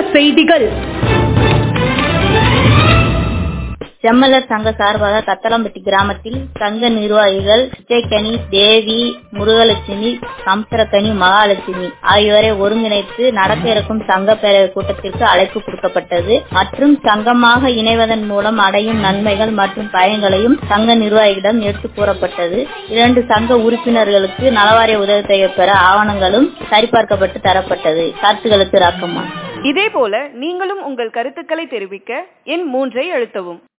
செய்திகள் செம்மலர் சங்க சார்பாக கத்தளம்பட்டி கிராமத்தில் சங்க நிர்வாகிகள் விஜயகனி தேவி முருகலட்சுமி சமுத்திரக்கனி மகாலட்சுமி ஆகியோரை ஒருங்கிணைத்து நடக்க இருக்கும் சங்க பேரவை கூட்டத்திற்கு அழைப்பு கொடுக்கப்பட்டது மற்றும் சங்கமாக இணைவதன் மூலம் அடையும் நன்மைகள் மற்றும் பயன்களையும் சங்க நிர்வாகிகளிடம் எடுத்து கூறப்பட்டது இரண்டு சங்க உறுப்பினர்களுக்கு நலவாரிய உதவித்தொகை பெற ஆவணங்களும் சரிபார்க்கப்பட்டு தரப்பட்டது கருத்துக்களுக்கு ராக்கம்மா இதே போல நீங்களும் உங்கள் கருத்துக்களை தெரிவிக்க எண் மூன்றை அழுத்தவும்